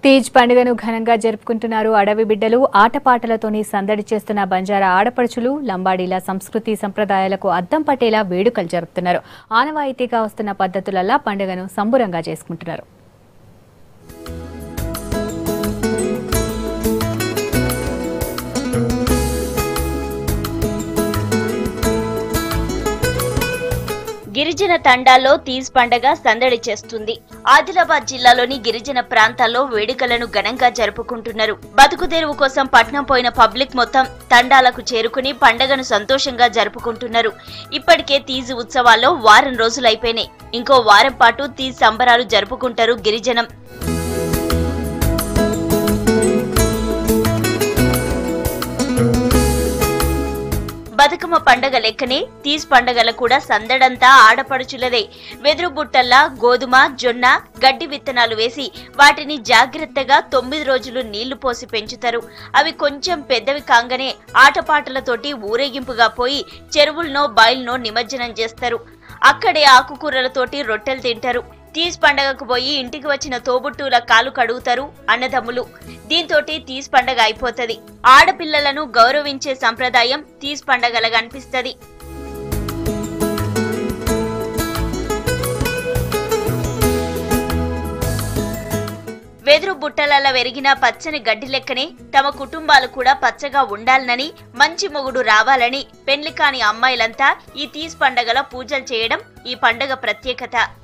తీజ్ పండుగను ఘనంగా జరుపుకుంటున్నారు అడవి బిడ్డలు ఆటపాటలతోని సందడి చేస్తున్న బంజారా ఆడపడుచులు లంబాడీల సంస్కృతి సంప్రదాయాలకు అద్దం పట్టేలా వేడుకలు జరుపుతున్నారు ఆనవాయితీగా వస్తున్న పద్ధతులలా పండుగను సంబురంగా చేసుకుంటున్నారు గిరిజన తండాల్లో తీజ్ పండగ సందడి చేస్తుంది ఆదిలాబాద్ జిల్లాలోని గిరిజన ప్రాంతాల్లో వేడుకలను ఘనంగా జరుపుకుంటున్నారు బతుకు తెరువు కోసం పట్నం పోయిన పబ్లిక్ మొత్తం తండాలకు చేరుకుని పండగను సంతోషంగా జరుపుకుంటున్నారు ఇప్పటికే తీజ్ ఉత్సవాల్లో వారం రోజులైపోయినాయి ఇంకో వారం పాటు తీజ్ సంబరాలు జరుపుకుంటారు గిరిజనం బతుకమ్మ పండగ లెక్కనే తీజ్ పండగల కూడా సందడంతా ఆడపడుచులదే వెదురు బుట్టల్లా గోధుమ జొన్న గడ్డి విత్తనాలు వేసి వాటిని జాగ్రత్తగా తొమ్మిది రోజులు నీళ్లు పోసి పెంచుతారు అవి కొంచెం పెద్దవి కాగానే ఆటపాటలతోటి ఊరేగింపుగా పోయి చెరువులనో బాయిల్నో నిమజ్జనం చేస్తారు అక్కడే ఆకుకూరలతోటి రొట్టెలు తింటారు తీజ్ పండగకు పోయి ఇంటికి వచ్చిన తోబుట్టుల కాలు కడుగుతారు అన్నదమ్ములు దీంతోటి తీజ్ పండగ అయిపోతది ఆడపిల్లలను గౌరవించే సంప్రదాయం తీజ్ పండగలగా అనిపిస్తది వెదురు బుట్టలలో వెరిగిన పచ్చని గడ్డి లెక్కనే తమ కుటుంబాలు కూడా పచ్చగా ఉండాలనని మంచి మొగుడు రావాలని పెండ్లి కాని అమ్మాయిలంతా ఈ తీజ్ పండగల పూజలు చేయడం ఈ పండగ ప్రత్యేకత